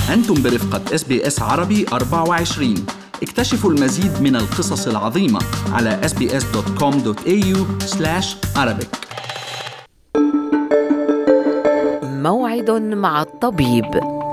أنتم برفقة اس بي اس عربي 24 اكتشفوا المزيد من القصص العظيمة على sbs.com.au arabic موعد مع الطبيب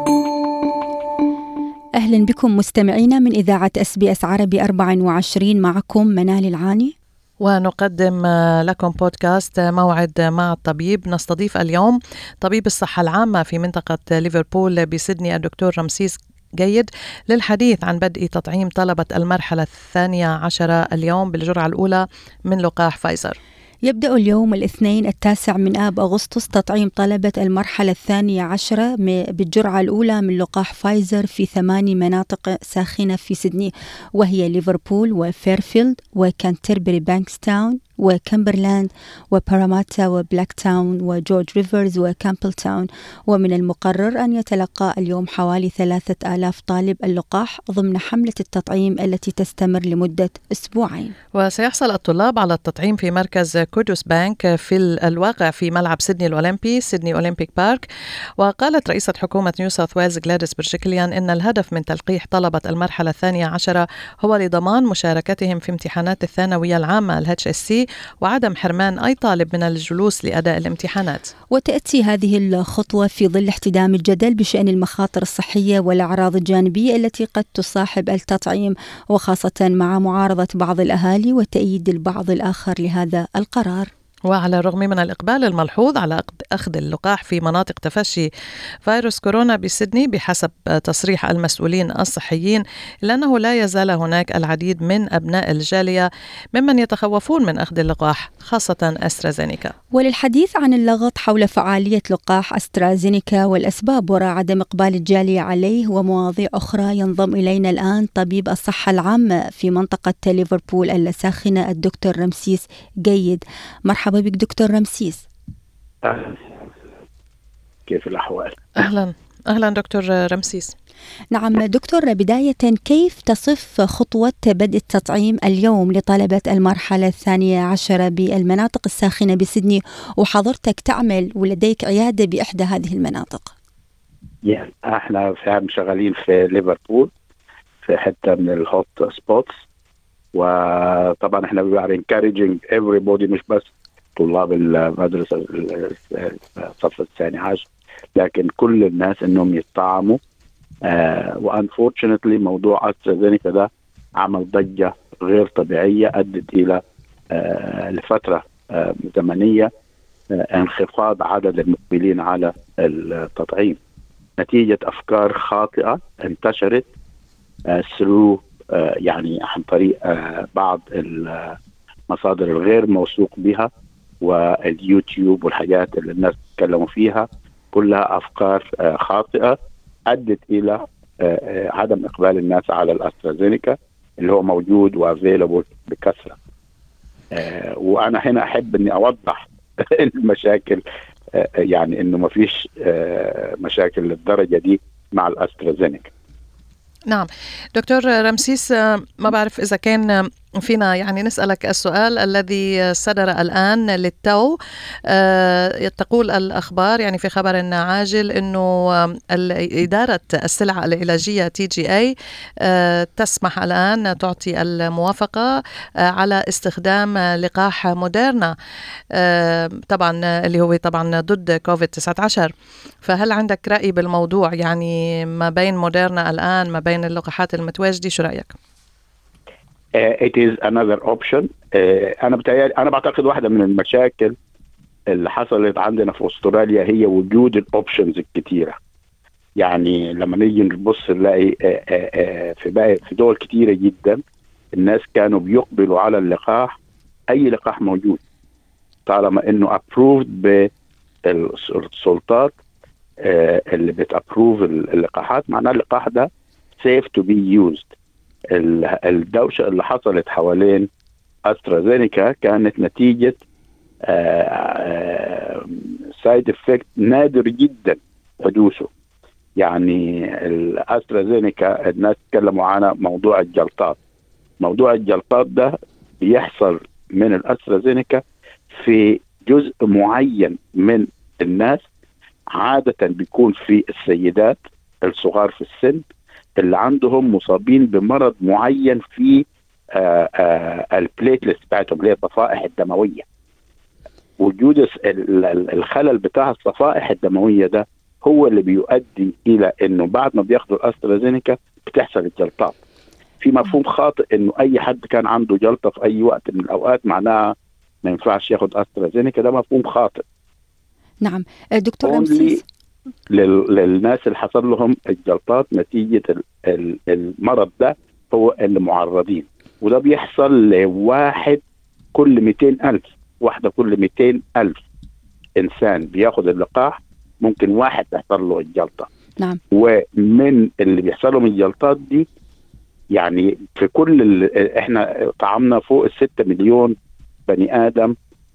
أهلا بكم مستمعينا من إذاعة اس بي اس عربي 24 معكم منال العاني ونقدم لكم بودكاست موعد مع الطبيب نستضيف اليوم طبيب الصحة العامة في منطقة ليفربول بسيدني الدكتور رمسيس جيد للحديث عن بدء تطعيم طلبة المرحلة الثانية عشرة اليوم بالجرعة الأولى من لقاح فايزر يبدأ اليوم الاثنين التاسع من آب أغسطس تطعيم طلبة المرحلة الثانية عشرة بالجرعة الأولى من لقاح فايزر في ثماني مناطق ساخنة في سيدني وهي ليفربول وفيرفيلد وكانتربري بانكستاون وكمبرلاند وباراماتا وبلاك تاون وجورج ريفرز وكامبل تاون ومن المقرر أن يتلقى اليوم حوالي ثلاثة آلاف طالب اللقاح ضمن حملة التطعيم التي تستمر لمدة أسبوعين وسيحصل الطلاب على التطعيم في مركز كودوس بانك في الواقع في ملعب سيدني الأولمبي سيدني أولمبيك بارك وقالت رئيسة حكومة نيو ساوث ويلز جلاديس برشكليان إن الهدف من تلقيح طلبة المرحلة الثانية عشرة هو لضمان مشاركتهم في امتحانات الثانوية العامة الاتش اس سي وعدم حرمان أي طالب من الجلوس لأداء الامتحانات وتأتي هذه الخطوة في ظل احتدام الجدل بشأن المخاطر الصحية والأعراض الجانبية التي قد تصاحب التطعيم وخاصة مع معارضة بعض الأهالي وتأييد البعض الآخر لهذا القرار وعلى الرغم من الإقبال الملحوظ على أخذ اللقاح في مناطق تفشي فيروس كورونا بسيدني بحسب تصريح المسؤولين الصحيين إلا أنه لا يزال هناك العديد من أبناء الجالية ممن يتخوفون من أخذ اللقاح خاصة أسترازينيكا وللحديث عن اللغط حول فعالية لقاح أسترازينيكا والأسباب وراء عدم إقبال الجالية عليه ومواضيع أخرى ينضم إلينا الآن طبيب الصحة العامة في منطقة ليفربول الساخنة الدكتور رمسيس جيد مرحبا مرحبا بك دكتور رمسيس أهلا كيف الأحوال؟ أهلا أهلا دكتور رمسيس نعم دكتور بداية كيف تصف خطوة بدء التطعيم اليوم لطلبة المرحلة الثانية عشرة بالمناطق الساخنة بسدني وحضرتك تعمل ولديك عيادة بإحدى هذه المناطق يعني احنا فعلا شغالين في ليفربول في حتة من الهوت سبوتس وطبعا احنا we are encouraging everybody مش بس طلاب المدرسه الصف الثاني عشر لكن كل الناس انهم يطعموا آه وانفورشنتلي موضوع استرازينيكا ده عمل ضجه غير طبيعيه ادت الى آه لفتره آه زمنيه آه انخفاض عدد المقبلين على التطعيم نتيجه افكار خاطئه انتشرت آه ثرو آه يعني عن طريق آه بعض المصادر الغير موثوق بها واليوتيوب والحاجات اللي الناس تتكلموا فيها كلها افكار خاطئه ادت الى عدم اقبال الناس على الاسترازينيكا اللي هو موجود وافيلبل بكثره وانا هنا احب اني اوضح المشاكل يعني انه ما فيش مشاكل للدرجه دي مع الاسترازينيكا نعم دكتور رمسيس ما بعرف إذا كان فينا يعني نسألك السؤال الذي صدر الآن للتو أه تقول الأخبار يعني في خبر عاجل أنه إدارة السلع العلاجية تي جي اي أه تسمح الآن تعطي الموافقة أه على استخدام لقاح موديرنا طبعا اللي هو طبعا ضد كوفيد 19 فهل عندك رأي بالموضوع يعني ما بين موديرنا الآن ما بين اللقاحات المتواجدة شو رأيك؟ it is another option uh, انا بتهيألي انا بعتقد واحده من المشاكل اللي حصلت عندنا في استراليا هي وجود الاوبشنز الكتيره يعني لما نيجي نبص نلاقي في باقي في دول كتيره جدا الناس كانوا بيقبلوا على اللقاح اي لقاح موجود طالما انه ابروفد بالسلطات اللي بتابروف اللقاحات معناه اللقاح ده سيف تو بي يوزد الدوشه اللي حصلت حوالين استرازينيكا كانت نتيجه سايد افكت نادر جدا حدوثه يعني الاسترازينيكا الناس تكلموا عنها موضوع الجلطات موضوع الجلطات ده بيحصل من الاسترازينيكا في جزء معين من الناس عادة بيكون في السيدات الصغار في السن اللي عندهم مصابين بمرض معين في آه، آه، البليتلس بتاعتهم اللي هي الصفائح الدمويه وجود الس- ال- ال- الخلل بتاع الصفائح الدمويه ده هو اللي بيؤدي الى انه بعد ما بياخدوا الاسترازينيكا بتحصل الجلطات في مفهوم خاطئ انه اي حد كان عنده جلطه في اي وقت من الاوقات معناها ما ينفعش ياخد استرازينيكا ده مفهوم خاطئ نعم آه، دكتور Only رمسيس لل- للناس اللي حصل لهم الجلطات نتيجه ال- ال- المرض ده هو اللي معرضين وده بيحصل لواحد كل 200 ألف واحدة كل 200 ألف إنسان بياخد اللقاح ممكن واحد تحصل له الجلطة نعم ومن اللي بيحصل لهم الجلطات دي يعني في كل ال- احنا طعمنا فوق الستة مليون بني آدم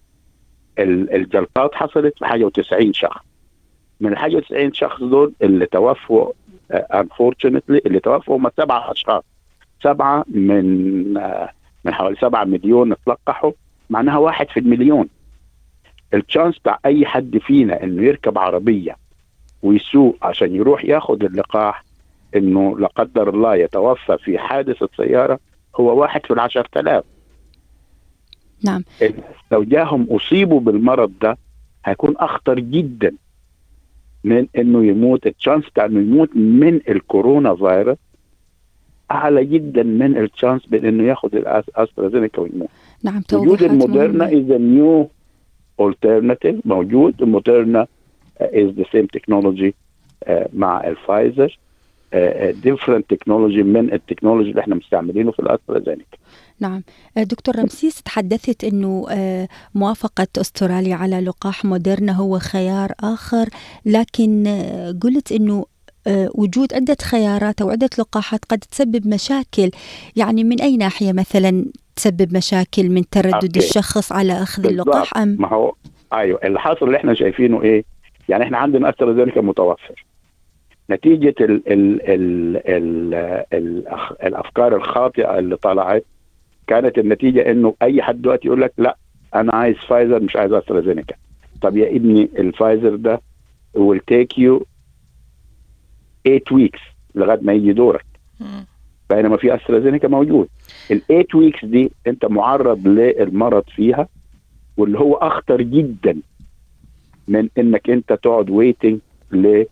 ال- الجلطات حصلت في حاجة وتسعين شخص من الحاجة وتسعين شخص دول اللي توفوا unfortunately اللي توفوا هم سبعة أشخاص سبعة من آه، من حوالي سبعة مليون اتلقحوا معناها واحد في المليون التشانس بتاع أي حد فينا إنه يركب عربية ويسوق عشان يروح ياخد اللقاح إنه لا قدر الله يتوفى في حادثة سيارة هو واحد في العشر تلاف نعم لو جاهم أصيبوا بالمرض ده هيكون أخطر جدا من إنه يموت التشانس بتاع إنه يموت من الكورونا فيروس أعلى جدا من التشانس بين إنه ياخد الأسترازينيكا ويموت نعم وجود توضيحات الموديرنا مهمة. is a new alternative موجود الموديرنا uh, is the same technology uh, مع الفايزر uh, uh, different technology من التكنولوجي اللي احنا مستعملينه في الاسترازينيكا نعم آه، دكتور رمسيس تحدثت أنه آه، موافقة أستراليا على لقاح موديرنا هو خيار آخر لكن آه، قلت أنه آه، وجود عدة خيارات أو عدة لقاحات قد تسبب مشاكل يعني من أي ناحية مثلا تسبب مشاكل من تردد أوكي. الشخص على أخذ بالضبط. اللقاح أم ما هو ايوه اللي حاصل اللي احنا شايفينه ايه يعني احنا عندنا استرازينيكا متوفر نتيجه ال ال ال ال ال الافكار الخاطئه اللي طلعت كانت النتيجه انه اي حد دلوقتي يقول لك لا انا عايز فايزر مش عايز استرازينيكا طب يا ابني الفايزر ده will take you 8 weeks لغايه ما يجي دورك مم. بينما في استرازينيكا موجود ال 8 ويكس دي انت معرض للمرض فيها واللي هو اخطر جدا من انك انت تقعد ويتنج ل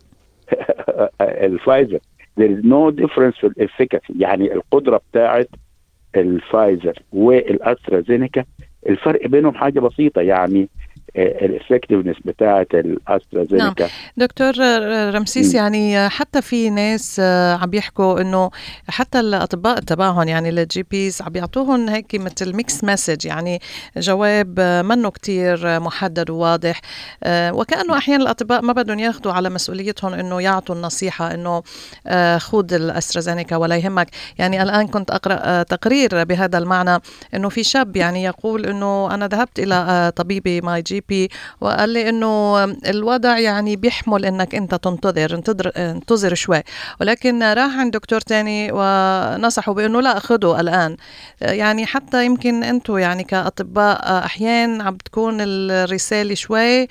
الفايزر there is no difference في الافيكاسي يعني القدره بتاعت الفايزر والاسترازينيكا الفرق بينهم حاجه بسيطه يعني الافكتفنس بتاعت الاسترازينيكا دكتور رمسيس مم. يعني حتى في ناس آه، عم يحكوا انه حتى الاطباء تبعهم يعني الجي بيز عم يعطوهم هيك مثل ميكس مسج يعني جواب آه، منه كتير آه، محدد وواضح آه، وكانه احيانا الاطباء ما بدهم ياخذوا على مسؤوليتهم انه يعطوا النصيحه انه آه، خذ الاسترازينيكا ولا يهمك يعني الان كنت اقرا آه، تقرير بهذا المعنى انه في شاب يعني يقول انه انا ذهبت الى آه، طبيبي ماي جي بي وقال لي انه الوضع يعني بيحمل انك انت تنتظر انتظر انتظر شوي ولكن راح عند دكتور تاني ونصحه بانه لا خذه الان يعني حتى يمكن انتم يعني كاطباء احيانا عم بتكون الرساله شوي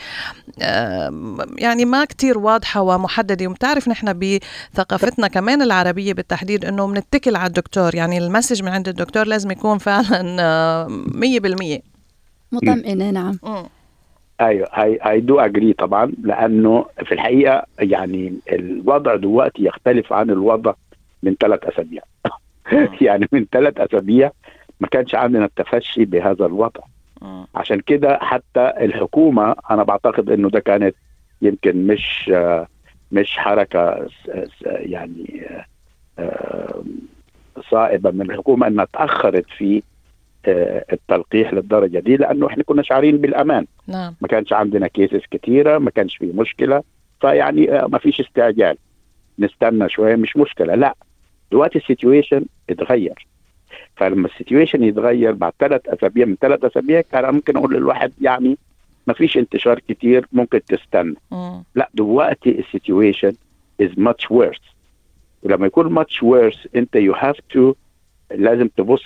آه، يعني ما كتير واضحة ومحددة وبتعرف نحن بثقافتنا كمان العربية بالتحديد انه بنتكل على الدكتور يعني المسج من عند الدكتور لازم يكون فعلا آه، مية بالمية مطمئنة نعم مم. ايوه اي اي دو اجري طبعا لانه في الحقيقه يعني الوضع دلوقتي يختلف عن الوضع من ثلاث اسابيع يعني من ثلاث اسابيع ما كانش عندنا التفشي بهذا الوضع مم. عشان كده حتى الحكومه انا بعتقد انه ده كانت يمكن مش آه، مش حركه س- س- يعني آه، آه، صائبه من الحكومه انها تاخرت في آه، التلقيح للدرجه دي لانه احنا كنا شعارين بالامان نعم ما كانش عندنا كيسز كتيره ما كانش في مشكله فيعني آه، ما فيش استعجال نستنى شويه مش مشكله لا دلوقتي السيتويشن اتغير فلما السيتويشن يتغير بعد ثلاث اسابيع من ثلاث اسابيع كان ممكن اقول للواحد يعني ما فيش انتشار كتير ممكن تستنى مم. لا دلوقتي السيتويشن is much worse ولما يكون much worse انت you have to لازم تبص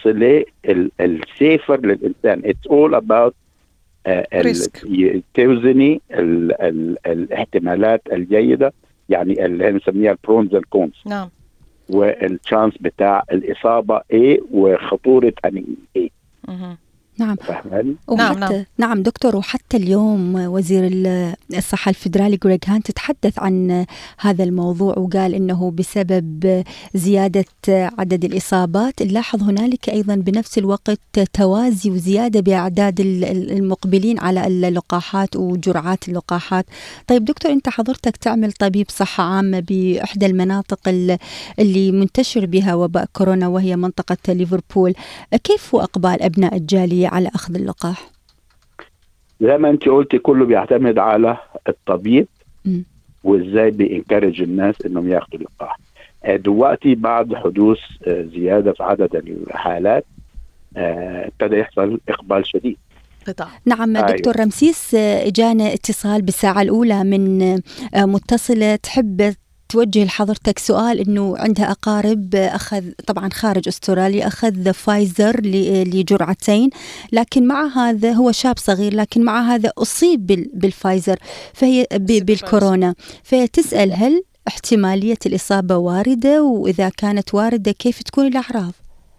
للسيفر للانسان it's all about آه، ال- Risk. ي- توزني ال- ال- الاحتمالات الجيده يعني اللي بنسميها البرونز كونز نعم والشانس بتاع الاصابه ايه وخطوره انيميا ايه مهم. نعم فاهماني؟ نعم، وحتى نعم. نعم دكتور وحتى اليوم وزير ال- الصحة الفيدرالي جريغ هانت تحدث عن هذا الموضوع وقال انه بسبب زيادة عدد الإصابات نلاحظ هنالك أيضا بنفس الوقت توازي وزيادة بأعداد ال- ال- المقبلين على اللقاحات وجرعات اللقاحات طيب دكتور أنت حضرتك تعمل طبيب صحة عامة بإحدى المناطق ال- اللي منتشر بها وباء كورونا وهي منطقة ليفربول كيف هو إقبال أبناء الجالية على أخذ اللقاح؟ زي ما انت قلتي كله بيعتمد على الطبيب مم. وازاي بينكرج الناس انهم ياخدوا اللقاح آه، دلوقتي بعد حدوث آه، زياده في عدد الحالات آه، ابتدى يحصل اقبال شديد قطع نعم أيوة. دكتور رمسيس آه، جانا اتصال بالساعة الأولى من آه، متصلة تحب توجه لحضرتك سؤال انه عندها اقارب آه، اخذ طبعا خارج استراليا اخذ فايزر ل- لجرعتين لكن مع هذا هو شاب صغير لكن مع هذا اصيب بال- بالفايزر فهي ب- أصيب بالكورونا فهي هل احتمالية الإصابة واردة وإذا كانت واردة كيف تكون الأعراض؟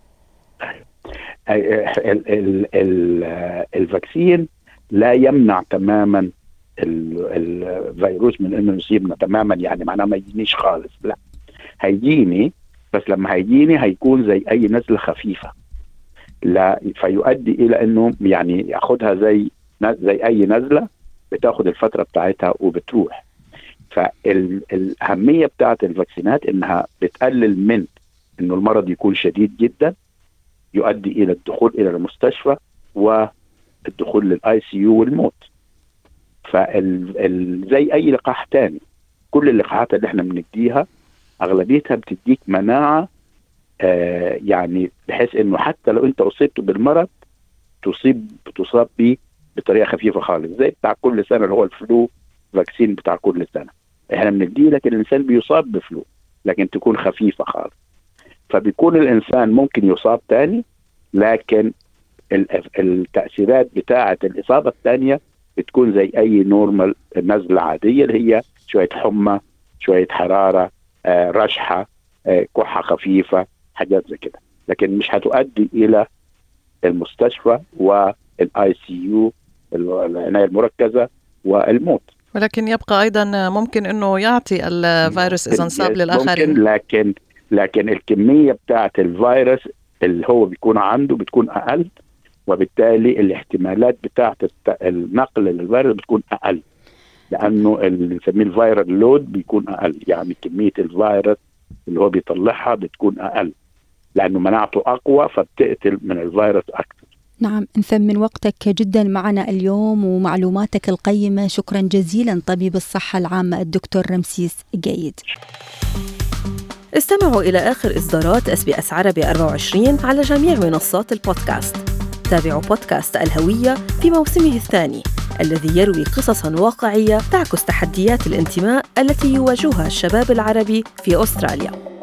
ال- ال- ال- الفاكسين لا يمنع تماما ال- الفيروس من انه يصيبنا تماما يعني معناه ما يجينيش خالص لا هيجيني بس لما هيجيني هيكون زي اي نزله خفيفه لا فيؤدي الى انه يعني ياخدها زي زي اي نزله بتاخد الفتره بتاعتها وبتروح فالاهميه بتاعت الفاكسينات انها بتقلل من انه المرض يكون شديد جدا يؤدي الى الدخول الى المستشفى والدخول للاي سي يو والموت فال ال- زي اي لقاح تاني كل اللقاحات اللي احنا بنديها اغلبيتها بتديك مناعه آه يعني بحيث انه حتى لو انت اصبت بالمرض تصيب تصاب بيه بطريقه خفيفه خالص زي بتاع كل سنه اللي هو الفلو فاكسين بتاع كل سنه احنا بنديه لكن الانسان بيصاب بفلو لكن تكون خفيفه خالص فبيكون الانسان ممكن يصاب تاني لكن ال- التاثيرات بتاعه الاصابه الثانيه بتكون زي اي نورمال نزله عاديه اللي هي شويه حمى شويه حراره آه رشحه آه كحه خفيفه حاجات زي كده لكن مش هتؤدي الى المستشفى والاي سي يو العنايه المركزه والموت ولكن يبقى ايضا ممكن انه يعطي الفيروس اذا انصاب ممكن للاخرين لكن لكن الكميه بتاعت الفيروس اللي هو بيكون عنده بتكون اقل وبالتالي الاحتمالات بتاعت الت- النقل للفيروس بتكون اقل لانه اللي بنسميه الفيرال لود بيكون اقل يعني كميه الفيروس اللي هو بيطلعها بتكون اقل لانه مناعته اقوى فبتقتل من الفيروس اكثر نعم نثمن وقتك جدا معنا اليوم ومعلوماتك القيمة شكرا جزيلا طبيب الصحة العامة الدكتور رمسيس جيد استمعوا إلى آخر إصدارات اس بي اس عربي 24 على جميع منصات البودكاست تابعوا بودكاست الهوية في موسمه الثاني الذي يروي قصصا واقعية تعكس تحديات الانتماء التي يواجهها الشباب العربي في أستراليا